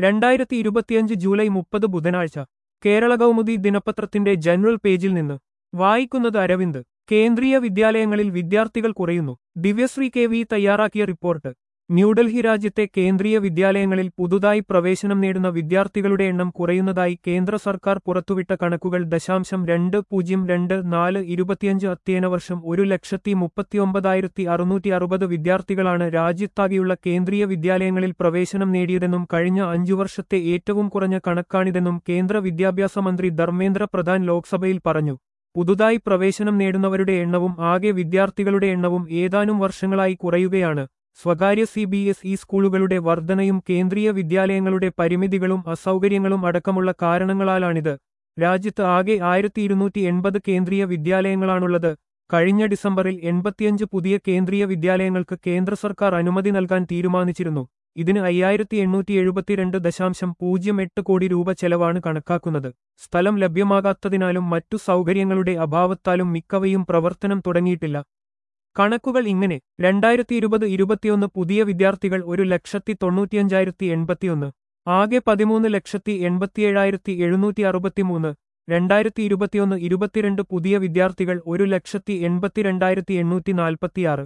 രണ്ടായിരത്തി ഇരുപത്തിയഞ്ച് ജൂലൈ മുപ്പത് ബുധനാഴ്ച കേരള കൗമുദി ദിനപത്രത്തിന്റെ ജനറൽ പേജിൽ നിന്ന് വായിക്കുന്നത് അരവിന്ദ് കേന്ദ്രീയ വിദ്യാലയങ്ങളിൽ വിദ്യാർത്ഥികൾ കുറയുന്നു ദിവ്യശ്രീ കെ വി തയ്യാറാക്കിയ റിപ്പോർട്ട് ന്യൂഡൽഹി രാജ്യത്തെ കേന്ദ്രീയ വിദ്യാലയങ്ങളിൽ പുതുതായി പ്രവേശനം നേടുന്ന വിദ്യാർത്ഥികളുടെ എണ്ണം കുറയുന്നതായി കേന്ദ്ര സർക്കാർ പുറത്തുവിട്ട കണക്കുകൾ ദശാംശം രണ്ട് പൂജ്യം രണ്ട് നാല് ഇരുപത്തിയഞ്ച് അധ്യയന വർഷം ഒരു ലക്ഷത്തി മുപ്പത്തിയൊമ്പതായിരത്തി അറുന്നൂറ്റി അറുപത് വിദ്യാർത്ഥികളാണ് രാജ്യത്താകെയുള്ള കേന്ദ്രീയ വിദ്യാലയങ്ങളിൽ പ്രവേശനം നേടിയതെന്നും കഴിഞ്ഞ അഞ്ചു വർഷത്തെ ഏറ്റവും കുറഞ്ഞ കണക്കാണിതെന്നും കേന്ദ്ര വിദ്യാഭ്യാസ മന്ത്രി ധർമ്മേന്ദ്ര പ്രധാൻ ലോക്സഭയിൽ പറഞ്ഞു പുതുതായി പ്രവേശനം നേടുന്നവരുടെ എണ്ണവും ആകെ വിദ്യാർത്ഥികളുടെ എണ്ണവും ഏതാനും വർഷങ്ങളായി കുറയുകയാണ് സ്വകാര്യ സി ബി എസ് ഇ സ്കൂളുകളുടെ വർധനയും കേന്ദ്രീയ വിദ്യാലയങ്ങളുടെ പരിമിതികളും അസൗകര്യങ്ങളും അടക്കമുള്ള കാരണങ്ങളാലാണിത് രാജ്യത്ത് ആകെ ആയിരത്തി ഇരുന്നൂറ്റി എൺപത് കേന്ദ്രീയ വിദ്യാലയങ്ങളാണുള്ളത് കഴിഞ്ഞ ഡിസംബറിൽ എൺപത്തിയഞ്ച് പുതിയ കേന്ദ്രീയ വിദ്യാലയങ്ങൾക്ക് കേന്ദ്ര സർക്കാർ അനുമതി നൽകാൻ തീരുമാനിച്ചിരുന്നു ഇതിന് അയ്യായിരത്തി എണ്ണൂറ്റി എഴുപത്തിരണ്ട് ദശാംശം പൂജ്യം എട്ട് കോടി രൂപ ചെലവാണ് കണക്കാക്കുന്നത് സ്ഥലം ലഭ്യമാകാത്തതിനാലും മറ്റു സൗകര്യങ്ങളുടെ അഭാവത്താലും മിക്കവയും പ്രവർത്തനം തുടങ്ങിയിട്ടില്ല കണക്കുകൾ ഇങ്ങനെ രണ്ടായിരത്തി ഇരുപത് ഇരുപത്തിയൊന്ന് പുതിയ വിദ്യാർത്ഥികൾ ഒരു ലക്ഷത്തി തൊണ്ണൂറ്റിയഞ്ചായിരത്തി എൺപത്തിയൊന്ന് ആകെ പതിമൂന്ന് ലക്ഷത്തി എൺപത്തിയേഴായിരത്തി എഴുന്നൂറ്റി അറുപത്തിമൂന്ന് രണ്ടായിരത്തി ഇരുപത്തിയൊന്ന് ഇരുപത്തിരണ്ട് പുതിയ വിദ്യാർത്ഥികൾ ഒരു ലക്ഷത്തി എൺപത്തിരണ്ടായിരത്തി എണ്ണൂറ്റി നാൽപ്പത്തിയാറ്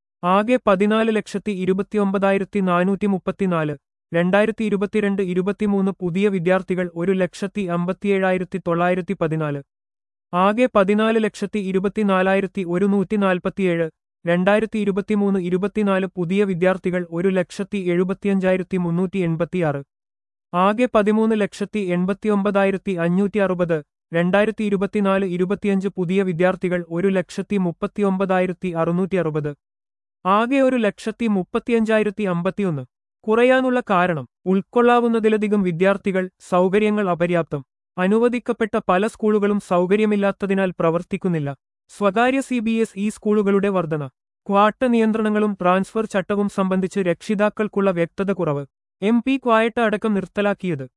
ആകെ പതിനാല് ലക്ഷത്തി ഇരുപത്തിയൊമ്പതായിരത്തി നാനൂറ്റി മുപ്പത്തിനാല് രണ്ടായിരത്തി ഇരുപത്തിരണ്ട് ഇരുപത്തിമൂന്ന് പുതിയ വിദ്യാർത്ഥികൾ ഒരു ലക്ഷത്തി അമ്പത്തിയേഴായിരത്തി തൊള്ളായിരത്തി പതിനാല് ആകെ പതിനാല് ലക്ഷത്തി ഇരുപത്തിനാലായിരത്തി ഒരുന്നൂറ്റി നാൽപ്പത്തിയേഴ് രണ്ടായിരത്തി ഇരുപത്തിമൂന്ന് ഇരുപത്തിനാല് പുതിയ വിദ്യാർത്ഥികൾ ഒരു ലക്ഷത്തി എഴുപത്തിയഞ്ചായിരത്തി മുന്നൂറ്റി എൺപത്തിയാറ് ആകെ പതിമൂന്ന് ലക്ഷത്തി എൺപത്തിയൊമ്പതായിരത്തി അഞ്ഞൂറ്റി അറുപത് രണ്ടായിരത്തി ഇരുപത്തിനാല് ഇരുപത്തിയഞ്ച് പുതിയ വിദ്യാർത്ഥികൾ ഒരു ലക്ഷത്തി മുപ്പത്തിയൊമ്പതായിരത്തി അറുന്നൂറ്റി അറുപത് ആകെ ഒരു ലക്ഷത്തി മുപ്പത്തിയഞ്ചായിരത്തി അമ്പത്തിയൊന്ന് കുറയാനുള്ള കാരണം ഉൾക്കൊള്ളാവുന്നതിലധികം വിദ്യാർത്ഥികൾ സൗകര്യങ്ങൾ അപര്യാപ്തം അനുവദിക്കപ്പെട്ട പല സ്കൂളുകളും സൗകര്യമില്ലാത്തതിനാൽ പ്രവർത്തിക്കുന്നില്ല സ്വകാര്യ സി ബി എസ് ഇ സ്കൂളുകളുടെ വർധന ക്വാട്ട നിയന്ത്രണങ്ങളും ട്രാൻസ്ഫർ ചട്ടവും സംബന്ധിച്ച് രക്ഷിതാക്കൾക്കുള്ള വ്യക്തത കുറവ് എം പി ക്വായട്ട അടക്കം നിർത്തലാക്കിയത്